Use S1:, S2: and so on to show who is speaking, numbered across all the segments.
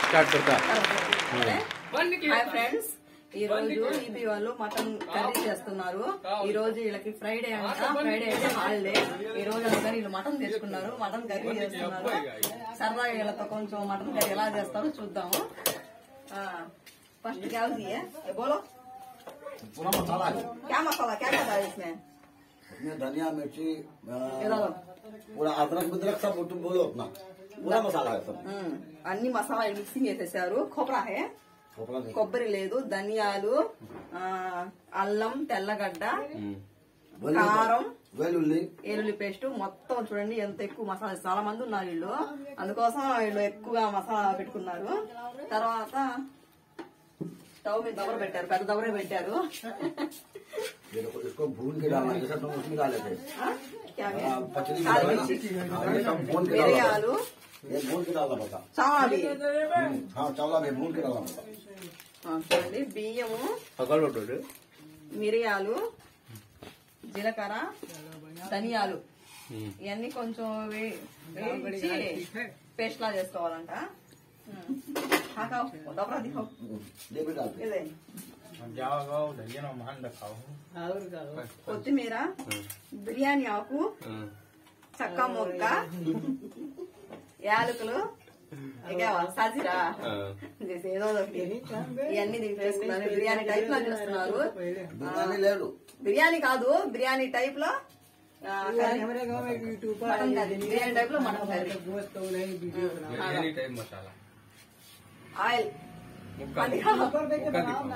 S1: Start करता
S2: hi friends ఈ రోజు ఈబీ వాళ్ళు మటన్ కర్రీ చేస్తున్నారు ఈ రోజు వీళ్ళకి ఫ్రైడే అంట ఫ్రైడే అయితే హాలిడే ఈ రోజు అందుకని వీళ్ళు మటన్ తెచ్చుకున్నారు మటన్ కర్రీ చేస్తున్నారు సరదాగా వీళ్ళతో కొంచెం మటన్ కర్రీ ఎలా చేస్తారో చూద్దాము ఫస్ట్ क्या दिए ये बोलो
S3: पूरा मसाला है
S2: क्या मसाला क्या क्या डाला इसमें
S3: इसमें धनिया मिर्ची अ,
S2: ये डालो
S3: पूरा अदरक बदरक सब तुम बोलो अपना पूरा मसाला है सब
S2: మ్మ్. అన్ని మసాలాలు మిక్సింగ్ చేసేసారు కొబ్బరా హే
S3: खोपड़ा नहीं
S2: కొబ్బరి లేదు ధనియాలు ఆ, అల్లం తెల్లగడ్డ
S3: वेलुल्ली-
S2: కారం
S3: वेलुल्ली
S2: ఏలుల్లి పేస్ట్ మొత్తం చూడండి ఎంత ఎక్కువ మసాలా చాలా మంది ఉన్నారు వీళ్ళు అందుకోసం వీళ్ళు ఎక్కువగా మసాలా పెట్టుకున్నారు తర్వాత స్టవ్ మీద దబర పెట్టారు పెద్ద దబరే పెట్టారు
S3: ये देखो इसको भून के डालना जैसा तुम उसमें डाले थे
S2: ఆ? क्या है?
S3: हाँ, पचड़ी
S2: काली
S3: डालना
S2: मिर्ची
S3: हाँ, ये सब भून के डालना
S2: మిరియాలు
S3: ये भून के डालना पड़ता
S2: చావాలి
S3: हम्म, हाँ चावला भी भून के डालना पड़ता
S2: ఆ, చూడండి బియ్యము
S1: పక్కన పెట్టు
S2: మిరియాలు జీలకర్ర ధనియాలు ఇవన్నీ కొంచెం వే- వేయించి పేస్ట్ లా చేసుకోవాలంట ఉమ్. హాకావ్, దబరా దిఖావ్.
S3: हम्म, ये भी डालते
S2: ఇదే
S4: जाओ धनिया ना मान रखाओ
S2: కొత్తిమీర బిర్యానీ ఆకు చక్క మొక్క యాలకులు ఎగావా సాజిరా చేసి ఏదో ఒకటి ఇవన్నీ దీంట్లో వేసుకున్నారు బిర్యానీ టైప్ లో చేస్తున్నారు
S3: बिरयानी ले लो
S2: బిర్యానీ కాదు బిర్యానీ టైప్ లో ఆ, curry. Mutton curry biryani type లో mutton curry
S4: biryani type masala
S2: oil
S4: मुक्का
S2: అది
S4: मुक्का दिखाओ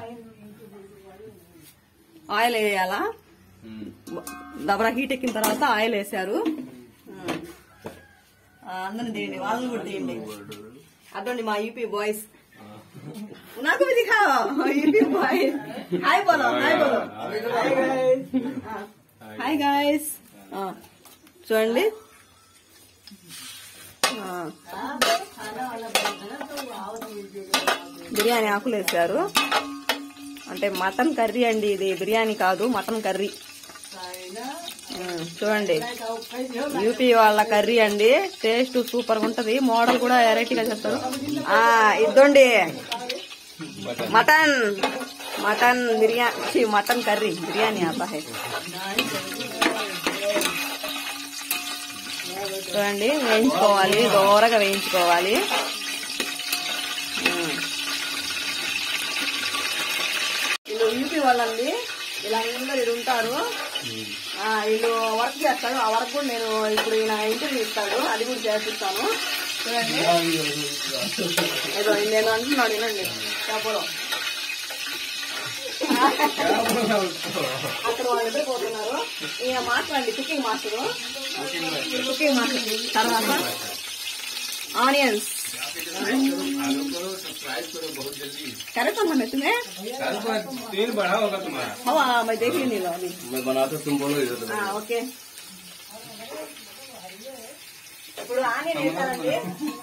S2: ఆయిల్ వేయాలా దబరా హీట్ ఎక్కిన తర్వాత ఆయిల్ వేసారు అందరిని తీయండి వాళ్ళని కూడా తీయండి అటువంటి మా యూపీ బాయ్స్ నాకు ఇది యూపీ బాయ్స్ హాయ్ బోలో హాయ్ బోలో హాయ్ గాయస్ చూడండి ఆ. బిర్యానీ ఆకులు వేసారు అంటే మటన్ కర్రీ అండి ఇది బిర్యానీ కాదు మటన్ కర్రీ ఉమ్, చూడండి యూపీ వాళ్ళ కర్రీ అండి టేస్ట్ సూపర్ గా ఉంటది మోడల్ కూడా వెరైటీగా చేస్తారు ఆ ఇద్దండి mutton mutton biryani mutton curry biryani ఆతా హై చూడండి వేయించుకోవాలి దూరగా వేయించుకోవాలి ఉమ్. వీళ్ళు యూపీ వాళ్ళండి ఇలా అందరు వీళ్ళు ఉంటారు ఆ, వీళ్ళు వర్క్ చేస్తారు ఆ వర్క్ కూడా నేను ఇప్పుడు ఈయన ఇంటర్వ్యూ ఇస్తాడు అది కూడా చేపిస్తాను చూడండి ఏదో నేను అంటున్నాడు వినండి చెప్పలో అక్కడ వాళ్ళిద్దరు పోతున్నారు ఈయన మాట్లాడండి కుకింగ్ మాస్టర్ కుకింగ్ మాస్టర్ తర్వాత ఆనియన్స్ కరెక్ట్ అమ్మా मैं तुम्हें
S4: कल को तेल बढ़ा होगा तुम्हारा
S2: हवा मैं देख ही नहीं लो अभी
S1: मैं बनाता तुम बोलो इधर
S2: ఆ, ఓకే ఇప్పుడు ఆనియన్ వేసారండి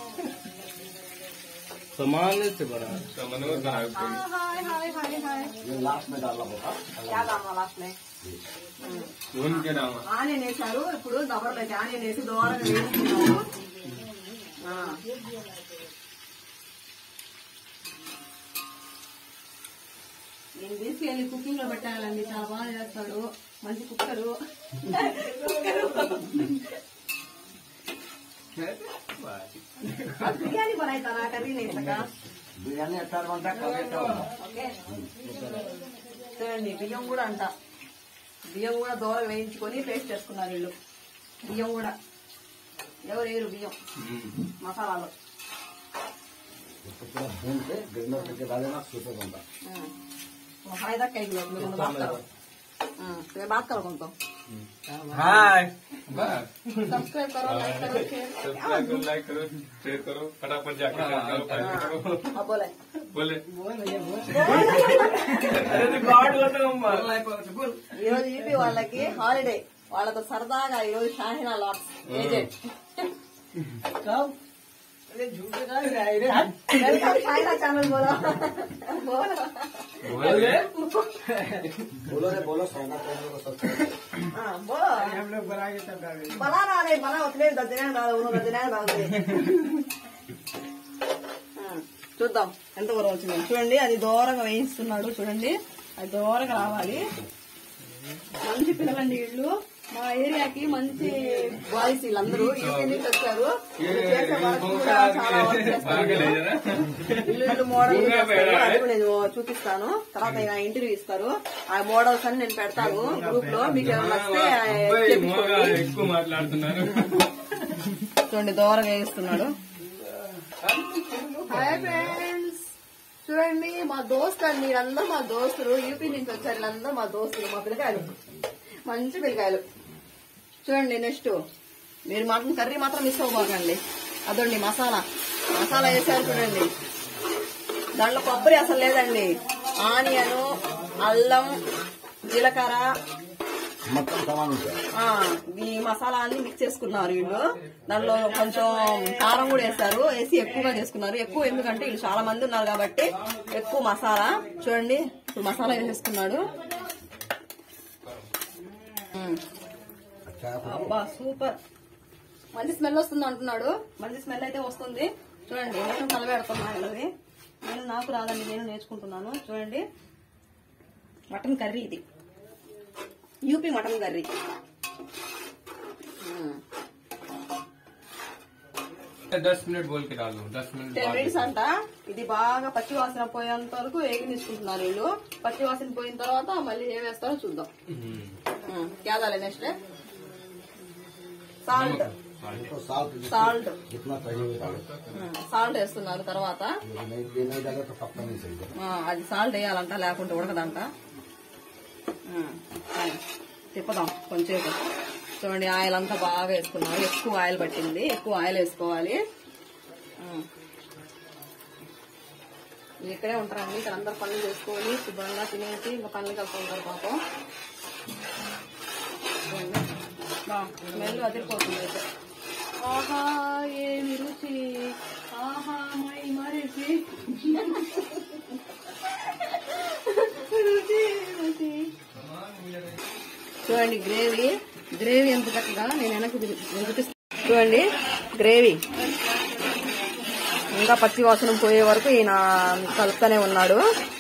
S1: सामान से बना
S4: समन्वय बनाओ
S2: హాయ్ హాయ్ హాయ్ హాయ్
S3: ये लास्ट में डालना पड़ता
S2: क्या डालना लास्ट में
S4: भून के डालो
S2: ఆనియన్ వేసారు ఇప్పుడు దబరలోకి ఆనియన్ వేసి దూరంగా వేసుకున్నాము ఆ. నేను తీసుకెళ్ళి కుకింగ్ లో పెట్టాలండి చాలా బాగా చేస్తాడు మంచి కుక్కరు अब बिरयानी बनाई था ना कर ही नहीं सका
S3: बिरयानी अच्छा बनता कभी अच्छा होता
S2: ఓకే చూడండి బియ్యం కూడా అంట బియ్యం కూడా దూరం వేయించుకొని పేస్ట్ చేసుకున్నారు వీళ్ళు బియ్యం కూడా ఎవరు వేరు బియ్యం మసాలాలో
S3: इसको पूरा भून के ग्राइंडर करके डालेना सुपर बनता
S2: हाय तक कहीं लोग मेरे बात करो मैं बात करो कौन तो
S4: हाय बस
S2: सब्सक्राइब करो लाइक करो शेयर
S4: सब्सक्राइब करो लाइक करो शेयर करो फटाफट जाके शेयर करो फटाफट करो
S2: अब बोले
S4: बोले
S2: ఈ రోజు యూపీ వాళ్ళకి హాలిడే వాళ్ళతో సరదాగా ఈ రోజు షాహినా లాట్స్ ఏజెంట్ వెల్కమ్ షాహినా ఛానల్ బోలో బోలో
S4: बोले
S3: बोलो रे बोलो सोना कहने को सब
S2: हाँ, बोलो बनाना नहीं बना उतने दस दिन डालो उन्होंने दस दिन डाल दे हाँ, చూద్దాం ఎంత వరకు వచ్చింది చూడండి అది దూరంగా వేయిస్తున్నాడు చూడండి అది దూరంగా రావాలి మంచి పిల్లలండి వీళ్ళు మా ఏరియాకి మంచి బాయ్స్ వీళ్ళందరూ యూపీ నుంచి వచ్చారు వీళ్ళు చేసే వర్క్ కూడా చాలా వర్క్ చేస్తారు ఇల్లు ఇల్లు మోడల్ చేస్తారు అది కూడా నేను చూపిస్తాను తర్వాత ఆయన ఇంటర్వ్యూ ఇస్తారు ఆ మోడల్స్ అని నేను పెడతాను గ్రూప్ లో మీకు ఏమైనా నచ్చితే చేపించుకోండి.
S4: ఎక్కువ మాట్లాడుతున్నారు
S2: చూడండి దూరంగా వేస్తున్నాడు హాయ్ ఫ్రెండ్స్ చూడండి మా దోస్తు అండి వీళ్ళందరూ మా దోస్తులు యూపీ నుంచి వచ్చారు వీళ్ళందరూ మా దోస్తులు మా పిల్లకాయలు మంచి పిల్లకాయలు చూడండి నెక్స్ట్ మీరు మాత్రం కర్రీ మాత్రం మిస్ అవ్వకండి అదండి మసాలా మసాలా వేసారు చూడండి దాంట్లో కొబ్బరి అసలు లేదండి ఆనియన్ అల్లం జీలకర్ర
S3: మొత్తం సమానం సార్
S2: ఆ, ఈ మసాలా అన్ని మిక్స్ చేసుకున్నారు వీళ్ళు దానిలో కొంచెం కారం కూడా వేస్తారు వేసి ఎక్కువగా చేసుకున్నారు ఎక్కువ ఎందుకంటే వీళ్ళు చాలా మంది ఉన్నారు కాబట్టి ఎక్కువ మసాలా చూడండి ఇప్పుడు మసాలా వేసేసుకున్నాడు ఉమ్. అబ్బా సూపర్ మంచి స్మెల్ వస్తుంది అంటున్నాడు మంచి స్మెల్ అయితే వస్తుంది చూడండి నేను కలబెడుతున్నాను అది నేను నాకు రాదండి నేను నేర్చుకుంటున్నాను చూడండి మటన్ కర్రీ ఇది యూపీ మటన్ కర్రీ
S4: दस मिनट बोल के डालो दस मिनट
S2: టెన్
S4: बाद
S2: మినిట్స్ అంట ఇది బాగా పచ్చి వాసన పోయేంత వరకు వేగి తీసుకుంటున్నారు వీళ్ళు పచ్చి వాసన పోయిన తర్వాత మళ్ళీ ఏం వేస్తారో చూద్దాం
S4: हम्म।
S2: క్యాదాలే నెక్స్ట్ సాల్ట్
S3: तो साल्ट
S2: సాల్ట్
S3: जितना चाहिए डालो
S2: సాల్ట్ వేస్తున్నారు తర్వాత
S3: ये नहीं ये नहीं डाले तो पक्का नहीं सही है
S2: ఆ, అది సాల్ట్ వేయాలంట లేకుంటే ఉడకదంట ఉమ్, సరే. తిప్పుదాం కొంచెం చూడండి ఆయిల్ అంతా బాగా వేసుకున్నారు ఎక్కువ ఆయిల్ పట్టింది ఎక్కువ ఆయిల్ వేసుకోవాలి ఉమ్. వీళ్ళు ఇక్కడే ఉంటారండి ఇక్కడ అందరు పనులు చేసుకొని శుభ్రంగా తినేసి ఇంకా పనులు వెళ్తూ ఉంటారు పాపం చూడండి. బా, స్మెల్ అదిరిపోతుంది అయితే ఆహా ఏమి రుచి ఆహా మై మరిచి రుచి రుచి చూడండి గ్రేవీ గ్రేవీ ఎంత చక్కగా నేను వెనక్కి తిరిగి- నేను చూపిస్తాను చూడండి గ్రేవీ ఇంకా పచ్చి వాసన పోయే వరకు ఈయన కలుపుతూనే ఉన్నాడు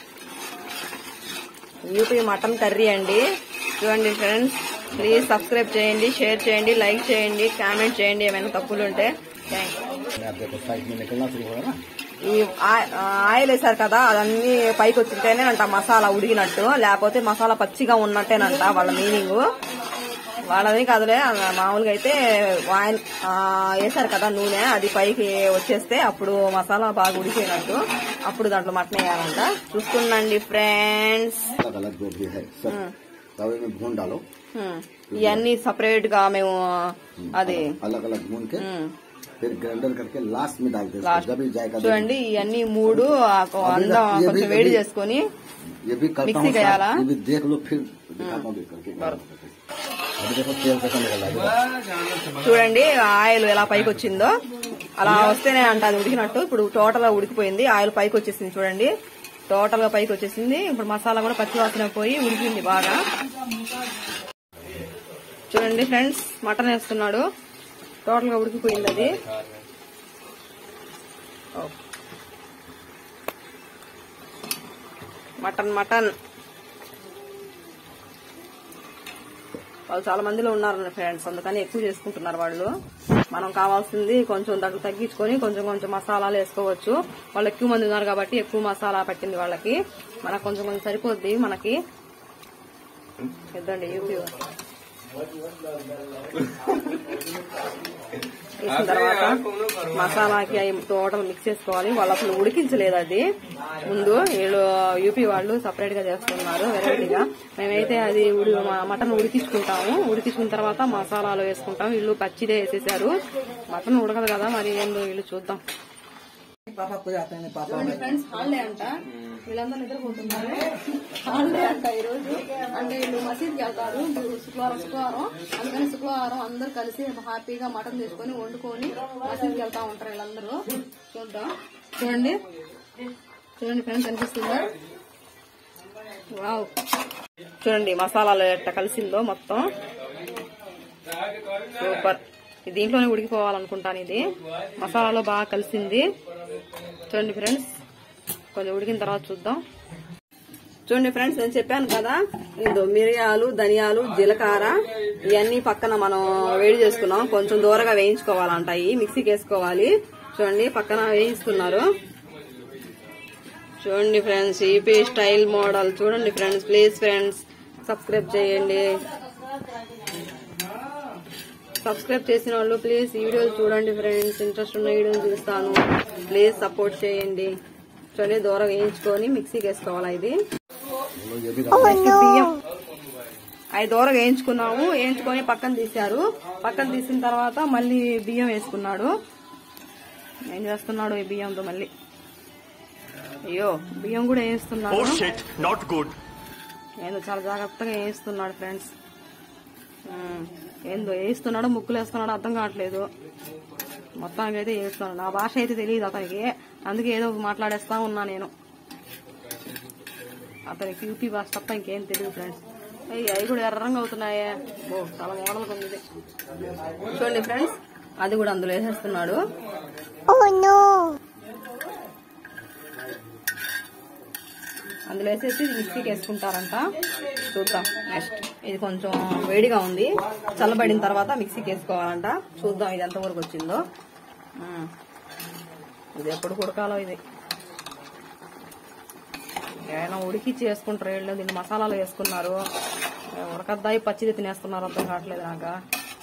S2: యూపీ మటన్ కర్రీ అండి చూడండి ఫ్రెండ్స్ ప్లీజ్ సబ్స్క్రైబ్ చేయండి షేర్ చేయండి లైక్ చేయండి కామెంట్ చేయండి ఏమైనా తప్పులు ఉంటే థ్యాంక్స్
S3: आप देखो साइड में निकलना शुरू होगा ना
S2: ఈ ఆ- ఆయిల్ వేసారు కదా అదన్నీ పైకి వచ్చింటేనే అంట మసాలా ఉడికినట్టు లేకపోతే మసాలా పచ్చిగా ఉన్నట్టేనంట వాళ్ళ మీనింగ్ వాళ్ళది కాదులే మామూలుగా అయితే ఆయిల్ ఆ, వేసారు కదా నూనె అది పైకి వచ్చేస్తే అప్పుడు మసాలా బాగా ఉడికినట్టు అప్పుడు దాంట్లో మటన్ వేయాలంట చూసుకున్నాండి ఫ్రెండ్స్
S3: अलग अलग जो भी है सब तवे में भून डालो
S2: ఇవన్నీ సపరేట్ గా మేము అది
S3: अलग अलग भून के
S2: ఉమ్,
S3: फिर ग्राइंडर करके लास्ट में डालते हैं
S2: లాస్ట్
S3: जब भी जाएगा
S2: చూడండి ఇవన్నీ మూడు ఆ కొ- అందం కొంచెం వేడి చేసుకొని
S3: ये भी करता
S2: मिक्सी
S3: हूँ
S2: गया
S3: साथ,
S2: ला?
S3: ये भी देख लो फिर दिखाता हूँ देख करके अभी देखो तेल कैसा निकल रहा है
S2: చూడండి ఆయిల్ ఎలా పైకి వచ్చిందో అలా వస్తేనే అంట అది ఉడికినట్టు ఇప్పుడు టోటల్ గా ఉడికిపోయింది ఆయిల్ పైకి వచ్చేసింది చూడండి టోటల్ గా పైకి వచ్చేసింది ఇప్పుడు మసాలా కూడా పచ్చి వాసన పోయి ఉడికింది బాగా చూడండి ఫ్రెండ్స్ మటన్ వేస్తున్నాడు టోటల్ గా ఉడికిపోయింది అది ఓ. మటన్ మటన్ వాళ్ళు చాలా మందిలో ఉన్నారు ఫ్రెండ్స్ అందుకని ఎక్కువ చేసుకుంటున్నారు వాళ్ళు మనం కావాల్సింది కొంచెం దాంట్లో తగ్గించుకొని కొంచెం కొంచెం మసాలాలు వేసుకోవచ్చు వాళ్ళు ఎక్కువ మంది ఉన్నారు కాబట్టి ఎక్కువ మసాలా పట్టింది వాళ్ళకి మనకు కొంచెం కొంచెం సరిపోద్ది మనకి ఇద్దండి యూపీ వేసిన తర్వాత మసాలాకి అవి టోటల్ మిక్స్ చేసుకోవాలి వాళ్ళు అసలు ఉడికించలేదు అది ముందు వీళ్ళు యూపీ వాళ్ళు సపరేట్ గా చేస్తున్నారు వెరైటీగా మేమైతే అది ఉడి మటన్ ఉడికించుకుంటాము ఉడికించుకున్న తర్వాత మసాలాలు వేసుకుంటాం వీళ్ళు పచ్చిదే వేసేసారు మటన్ ఉడకదు కదా మరి ఏందో వీళ్ళు చూద్దాం
S3: पापा को जाते हैं पापा
S2: చూడండి ఫ్రెండ్స్ హాలిడే అంట వీళ్ళందరూ నిద్రపోతున్నారు హాలిడే అంట ఈ రోజు అంటే వీళ్ళు మసీద్కి వెళ్తారు ఇప్పుడు శుక్రవారం శుక్రవారం అందుకని శుక్రవారం అందరు కలిసి హ్యాపీగా మటన్ తీసుకొని వండుకొని మసీద్కి వెళ్తా ఉంటారు వీళ్ళందరూ చూద్దాం చూడండి చూడండి ఫ్రెండ్స్ అనిపిస్తుందా వావ్ చూడండి మసాలాలు ఎట్ట కలిసిందో మొత్తం సూపర్ ఇది దీంట్లోనే ఉడికిపోవాలనుకుంటాను ఇది మసాలాలో బాగా కలిసింది చూడండి ఫ్రెండ్స్ కొంచెం ఉడికిన తర్వాత చూద్దాం చూడండి ఫ్రెండ్స్ నేను చెప్పాను కదా ఇదో మిరియాలు ధనియాలు జీలకర్ర ఇవన్నీ పక్కన మనం వేడి చేసుకున్నాం కొంచెం దూరగా వేయించుకోవాలంట ఇవి మిక్సీకి వేసుకోవాలి చూడండి పక్కన వేయిస్తున్నారు చూడండి ఫ్రెండ్స్ ఈపీ స్టైల్ మోడల్ చూడండి ఫ్రెండ్స్ ప్లీజ్ ఫ్రెండ్స్ సబ్స్క్రైబ్ చేయండి సబ్స్క్రైబ్ చేసిన వాళ్ళు ప్లీజ్ ఈ వీడియోలు చూడండి ఫ్రెండ్స్ ఇంట్రెస్ట్ ఉన్న వీడియోలు చూస్తాను ప్లీజ్ సపోర్ట్ చేయండి చూడండి దూరం వేయించుకొని మిక్సీకి వేసుకోవాలి ఇది
S3: ये भी
S2: నెక్స్ట్ బియ్యం అవి దూరం వేయించుకున్నాము వేయించుకొని పక్కన తీశారు పక్కన తీసిన తర్వాత మళ్ళీ బియ్యం వేసుకున్నాడు ఏం చేస్తున్నాడు ఈ బియ్యంతో మళ్ళీ అయ్యో బియ్యం కూడా వేస్తున్నాడు
S5: not good.
S2: ఏందో చాలా జాగ్రత్తగా వేస్తున్నాడు ఫ్రెండ్స్ ఉమ్, ఏందో వేస్తున్నాడు ముక్కులు వేస్తున్నాడు అర్థం కావట్లేదు మొత్తానికి అయితే వేస్తున్నాడు నా భాష అయితే తెలియదు అతనికి అందుకే ఏదో ఒకటి మాట్లాడేస్తా ఉన్నా నేను అతనికి యూపీ భాష తప్ప ఇంకేం తెలియదు ఫ్రెండ్స్ అయ్యి అవి కూడా ఎర్రంగా అవుతున్నాయే ఓ చాలా మోడల్గా ఉంది ఇది. చూడండి ఫ్రెండ్స్ అది కూడా అందులో వేసేస్తున్నాడు అందులో వేసేసి మిక్సీకి వేసుకుంటారంట చూద్దాం నెక్స్ట్ ఇది కొంచెం వేడిగా ఉంది చల్లబడిన తర్వాత మిక్సీకి వేసుకోవాలంట చూద్దాం ఇది ఎంతవరకు వచ్చిందో ఉమ్. ఇది ఎప్పుడు ఉడకాలో ఇది ఏమైనా ఉడికిచ్చి వేసుకుంటారు వీళ్ళు దీన్ని మసాలాలు వేసుకున్నారు ఉడకద్దాయి పచ్చిది తినేస్తున్నారు అర్థం కావట్లేదు నాకు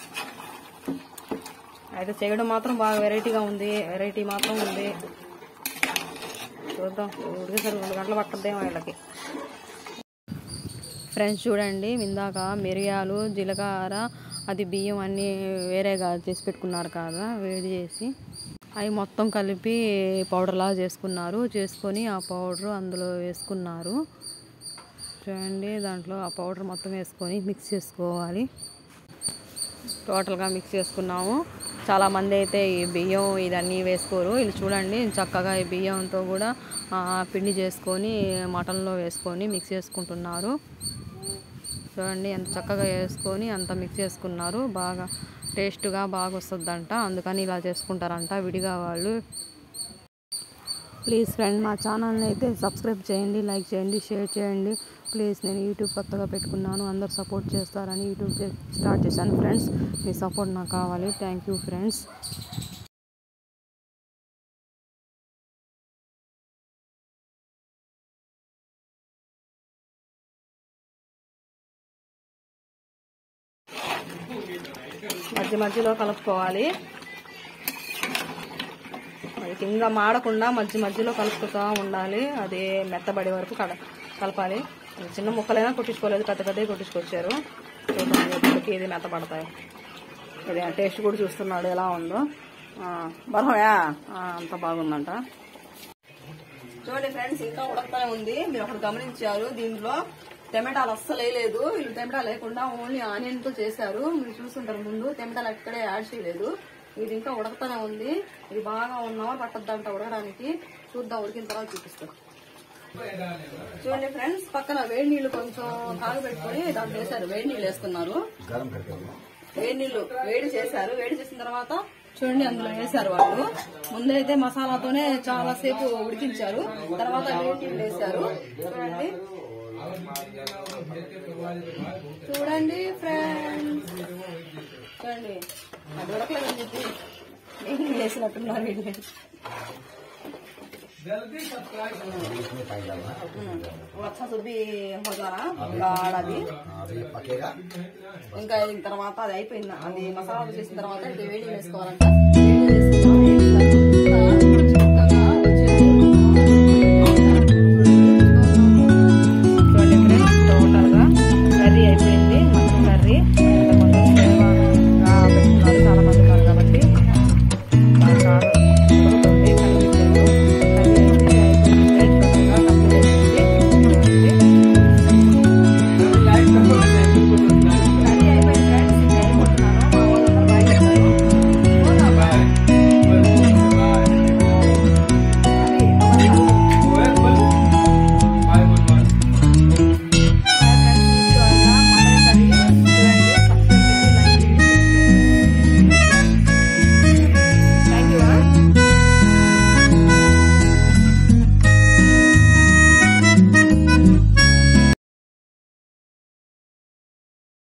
S2: అయితే చేయడం మాత్రం బాగా వెరైటీగా ఉంది వెరైటీ మాత్రం ఉంది చూద్దాం ఉడికేసరి రెండు గంటలు పట్టద్దేమో వీళ్ళకి ఫ్రెండ్స్ చూడండి ఇందాక మిరియాలు జీలకర్ర అది బియ్యం అన్నీ వేరేగా చేసి పెట్టుకున్నారు కదా వేడి చేసి అవి మొత్తం కలిపి పౌడర్లా చేసుకున్నారు చేసుకొని ఆ పౌడర్ అందులో వేసుకున్నారు చూడండి దాంట్లో ఆ పౌడర్ మొత్తం వేసుకొని మిక్స్ చేసుకోవాలి టోటల్గా మిక్స్ చేసుకున్నాము చాలా మంది అయితే ఈ బియ్యం ఇదన్నీ వేసుకోరు వీళ్ళు చూడండి చక్కగా ఈ బియ్యంతో కూడా ఆ, పిండి చేసుకొని మటన్లో వేసుకొని మిక్స్ చేసుకుంటున్నారు చూడండి ఎంత చక్కగా వేసుకొని అంత మిక్స్ చేసుకున్నారు బాగా టేస్ట్గా బాగా వస్తుందంట అందుకని ఇలా చేసుకుంటారంట విడిగా వాళ్ళు ప్లీజ్ ఫ్రెండ్ మా ఛానల్ని అయితే సబ్స్క్రైబ్ చేయండి లైక్ చేయండి షేర్ చేయండి ప్లీజ్ నేను యూట్యూబ్ కొత్తగా పెట్టుకున్నాను అందరు సపోర్ట్ చేస్తారని యూట్యూబ్ చే- స్టార్ట్ చేశాను ఫ్రెండ్స్ మీ సపోర్ట్ నాకు కావాలి థ్యాంక్ యూ ఫ్రెండ్స్ మధ్య మధ్యలో కలుపుకోవాలి అది కింద మాడకుండా మధ్య మధ్యలో కలుపుతూ ఉండాలి అది మెత్తబడే వరకు కడ కలపాలి అది చిన్న ముక్కలైనా కొట్టించుకోలేదు పెద్ద పెద్దవి కొట్టించుకొచ్చారు చూద్దాం ఎప్పటికి ఇది మెత్తపడతాయి ఇది టేస్ట్ కూడా చూస్తున్నాడు ఎలా ఉందో బలహయా అంత బాగుందంట చూడండి ఫ్రెండ్స్ ఇంకా ఉడకతానే ఉంది మీరు ఒకటి గమనించారు దీంట్లో టమాటాలు అస్సలు వేయలేదు వీళ్ళు టమాటా లేకుండా ఓన్లీ ఆనియన్ తో చేశారు మీరు చూస్తుంటారు ముందు టమాటాలు ఎక్కడే యాడ్ చేయలేదు ఇది ఇంకా ఉడకతానే ఉంది ఇది బాగా ఉన్నావా పట్టద్దంట ఉడకడానికి చూద్దాం ఉడికిన తర్వాత చూపిస్తాం చూడండి ఫ్రెండ్స్ పక్కన వేడి నీళ్లు కొంచెం కాగబెట్టుకొని దాంట్లో వేశారు వేడి నీళ్ళు వేసుకున్నారు
S3: गरम करके दो।
S2: వేడి నీళ్లు వేడి చేశారు వేడి చేసిన తర్వాత చూడండి అందులో వేశారు వాళ్ళు ముందైతే మసాలాతోనే చాలా సేపు ఉడికించారు తర్వాత వేడి నీళ్ళు వేశారు చూడండి చూడండి ఫ్రెండ్స్ చూడండి అది ఉడకలేదని చెప్పి వేడి నీళ్ళు వేసినట్టున్నారు వీళ్ళు
S3: इसमें पानी डालना
S2: अच्छा तो भी हो जा रहा गाढ़ा भी
S3: हाँ, अभी पकेगा
S2: ఇంకా దీని తర్వాత అది అయిపోయింది అది మసాలా చేసిన తర్వాత ఇది వేడి వేసుకోవాలంట వేడి చేసి